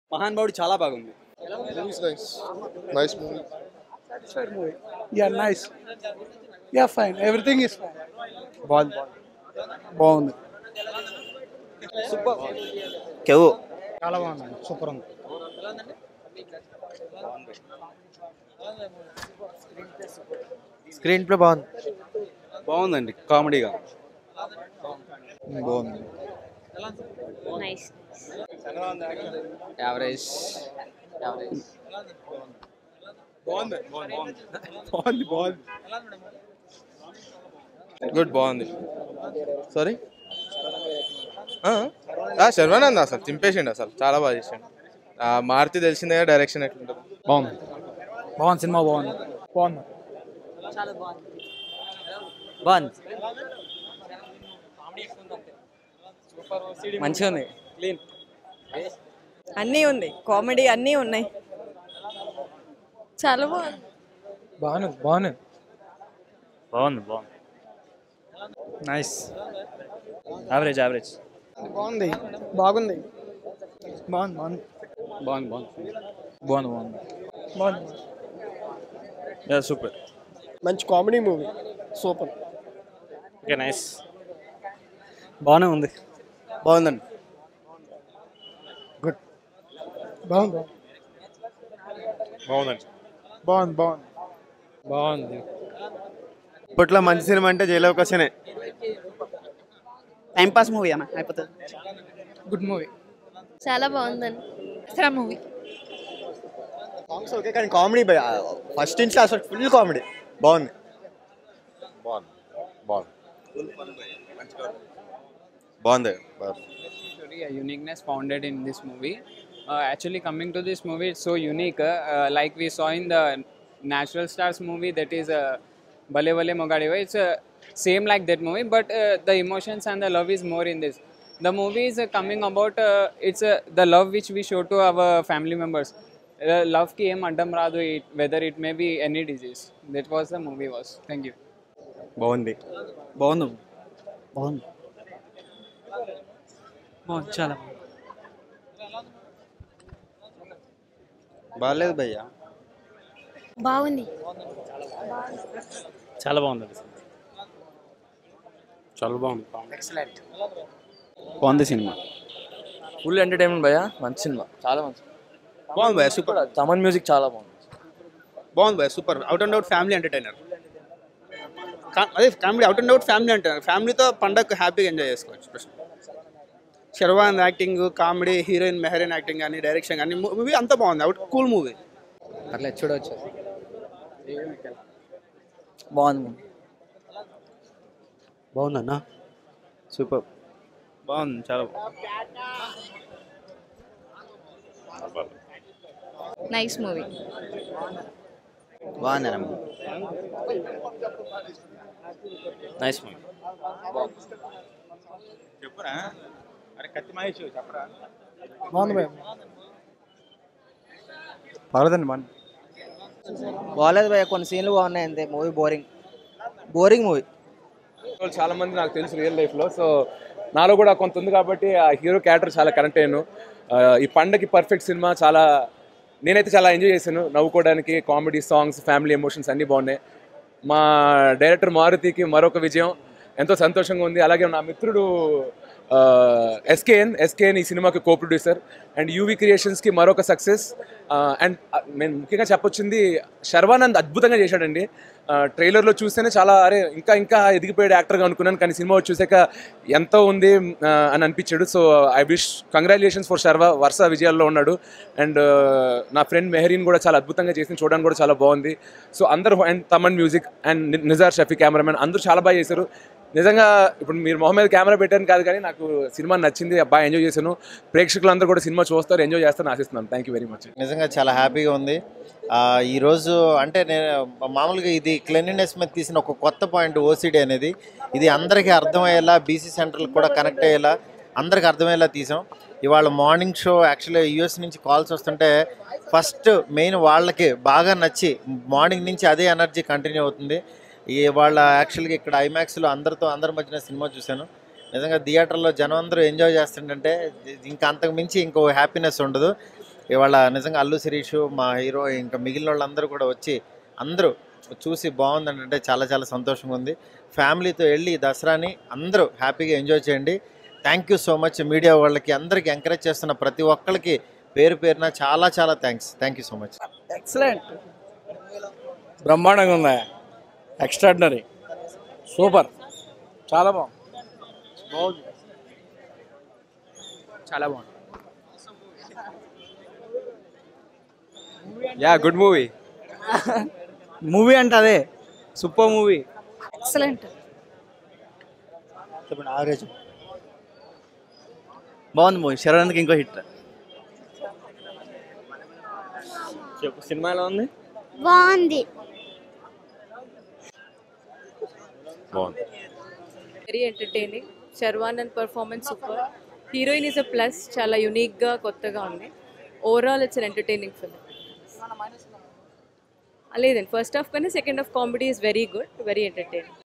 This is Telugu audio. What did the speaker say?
మహానుభావుడు చాలా బాగుంది Movie's nice. Nice movie. satisfied movie. Yeah, nice. Yeah, fine. Everything is fine. బాగుంది బాగుంది కెవు చాలా బాగుంది సూపర్ ఉంది స్క్రీన్ ప్లే బాగుంది బాగుందండి కామెడీగా బాగుంది నైస్ యావరేజ్ యావరేజ్ బాగుంది బాగుంది బాగుంది గుడ్ బాగుంది సారీ శర్వానంద్ అసలు చింపేసిండు అసలు చాలా బాగా చేసిండు ఆ, మారుతి తెలిసిందే డైరెక్షన్ ఎట్లుంటుంది బాగుంది బాగుంది సినిమా బాగుంది బాగుంది బాగుంది మంచిగా ఉంది క్లీన్ అన్నీ ఉంది కామెడీ అన్నీ ఉన్నాయి చాలా బాగుంది బాగుంది బాగుంది బాగుంది బాగుంది నైస్ యావరేజ్ యావరేజ్ బాగుంది బాగుంది బాగుంది బాగుంది బాగుంది బాగుంది బాగుంది బాగుంది బాగుంది యా సూపర్ మంచి comedy movie super okay nice బాగానే ఉంది బాగుందండి బాగుంది బాగుందండి బాగుంది బాగుంది బాగుంది ఇప్పట్లో మంచి సినిమా అంటే జైలవకాశనే టైం పాస్ మూవీ అన్న అయిపోతుంది గుడ్ మూవీ చాలా బాగుందండి దసరా మూవీ సాంగ్స్ ఓకే కానీ కామెడీ ఫస్ట్ నుంచి అసలు ఫుల్ కామెడీ బాగుంది బాగుంది బాగుంది బాగుంది Actually, a uniqueness founded in this movie. Uh, actually, coming to this movie, it's so unique. Uh, uh, like we saw in the Natural Stars movie, that is uh, Bale Bale Mogadiva. It's uh, same like that movie, but uh, the emotions and the love is more in this. The movie is uh, coming about. Uh, it's uh, the love which we show to our family members. Uh, love ki em addam radu it whether it may be any disease. That was the movie was. Thank you. బాగుంది బాగుంది బాగుంది బాగుంది చాలా బాగాలేదు భయ్యా బాగుంది చాలా బాగుంది చాలా బాగుంది బాగుంది సినిమా ఫుల్ ఎంటర్టైన్మెంట్ భయ మంచి సినిమా చాలా మంచి బాగుంది భయ్యా సూపర్ తమన్ మ్యూజిక్ చాలా బాగుంది బాగుంది భయ్యా super out and out family entertainer అదే comedy out and out family entertainer ఫ్యామిలీతో పండగ హ్యాపీగా ఎంజాయ్ చేసుకోవచ్చు Sharwan acting comedy heroine Mehreen acting కానీ డైరెక్షన్ కానీ మూవీ అంతా బాగుంది అవుట్ కూల్ మూవీ అట్లా చూడవచ్చు బాగుంది బాగుందన్నా సూపర్ బాగుంది చాలా నైస్ మూవీ బాగుందన్న నైస్ మూవీ చెప్పురా అరే కత్తి మహేష్ చెప్పరా బాగుంది భయ పర్లేదండి బాగుంది బాగాలేదు భయ కొన్ని సీన్లు బాగున్నాయి అంతే మూవీ బోరింగ్ బోరింగ్ మూవీ చాలా మంది నాకు తెలుసు రియల్ లైఫ్ లో సో నాలో కూడా కొంత ఉంది కాబట్టి ఆ హీరో క్యారెక్టర్ చాలా కనెక్ట్ అయ్యాను ఆ, ఈ పండగకి పర్ఫెక్ట్ సినిమా చాలా నేనైతే చాలా ఎంజాయ్ చేశాను నవ్వుకోవడానికి కామెడీ సాంగ్స్ ఫ్యామిలీ ఎమోషన్స్ అన్నీ బాగున్నాయి మా డైరెక్టర్ మారుతికి మరొక విజయం ఎంతో సంతోషంగా ఉంది అలాగే నా మిత్రుడు ఎస్కేఎన్ ఎస్కేఎన్ ఈ సినిమాకి కో ప్రొడ్యూసర్ అండ్ యూవి క్రియేషన్స్కి మరొక సక్సెస్ అండ్ నేను ముఖ్యంగా చెప్పొచ్చింది శర్వానంద్ అద్భుతంగా చేశాడండి ట్రైలర్లో చూస్తేనే చాలా అరే ఇంకా ఇంకా ఎదిగిపోయాడు యాక్టర్గా అనుకున్నాను కానీ సినిమా వచ్చి చూసాక ఎంతో ఉంది ఆ, అని అనిపించాడు so I wish congratulations for Sharwa వరుస విజయాల్లో ఉన్నాడు అండ్ నా ఫ్రెండ్ మెహరీన్ కూడా చాలా అద్భుతంగా చేసింది చూడడానికి కూడా చాలా బాగుంది సో అందరూ and Thaman music and Nizar Shafi cameraman అందరూ చాలా బాగా చేశారు నిజంగా ఇప్పుడు మీరు మొహం మీద కెమెరా పెట్టాను కాదు కానీ నాకు సినిమా నచ్చింది బాగా ఎంజాయ్ చేశాను ప్రేక్షకులందరూ కూడా సినిమా చూస్తారు ఎంజాయ్ చేస్తారని ఆశిస్తున్నాను థ్యాంక్ యూ వెరీ మచ్ నిజంగా చాలా హ్యాపీగా ఉంది ఆ, ఈరోజు అంటే నేను మామూలుగా ఇది క్లెన్లీనెస్ మీద తీసిన ఒక కొత్త పాయింట్ ఓసిడి అనేది ఇది అందరికీ అర్థమయ్యేలా బీసీ సెంటర్లకు కూడా కనెక్ట్ అయ్యేలా అందరికి అర్థమయ్యేలా తీసాం ఇవాళ మార్నింగ్ షో యాక్చువల్లీ యూఎస్ నుంచి కాల్స్ వస్తుంటే ఫస్ట్ మెయిన్ వాళ్ళకి బాగా నచ్చి మార్నింగ్ నుంచి అదే ఎనర్జీ కంటిన్యూ అవుతుంది ఈ వాళ్ళ యాక్చువల్గా ఇక్కడ ఐమాక్స్లో అందరితో అందరి మధ్యన సినిమా చూశాను నిజంగా థియేటర్లో జనం అందరూ ఎంజాయ్ చేస్తుంటే ఇంకా అంతకు మించి ఇంకో హ్యాపీనెస్ ఉండదు ఇవాళ నిజంగా అల్లు శిరీష్ మా హీరో ఇంకా మిగిలిన వాళ్ళందరూ కూడా వచ్చి అందరూ చూసి బాగుందంటే చాలా చాలా సంతోషంగా ఉంది ఫ్యామిలీతో వెళ్ళి ఈ దసరాని అందరూ హ్యాపీగా ఎంజాయ్ చేయండి thank you so much media వాళ్ళకి అందరికీ ఎంకరేజ్ చేస్తున్న ప్రతి ఒక్కరికి పేరు పేరున చాలా చాలా thanks thank you so much excellent బ్రహ్మాండంగా ఉందా ఎక్స్ట్రాడినరీ సూపర్ చాలా బాగుంది బాగుంది చాలా బాగుంది యా గుడ్ మూవీ మూవీ అంటే అదే సూపర్ మూవీ ఎక్సలెంట్ చెప్పండి ఆవరేజ్ బాగుంది మూవీ శరణ్కి ఇంకో హిట్ చెప్పు సినిమా ఎలా ఉంది బాగుంది బాగుంది very entertaining Sharwanand performance super heroine is a plus చాలా యునిక్గా కొత్తగా ఉంది ఓవరాల్ ఇట్స్ ఎంటర్టైనింగ్ ఫిల్మ్ లేదండి ఫస్ట్ హాఫ్ కన్నా second half comedy is very good very entertaining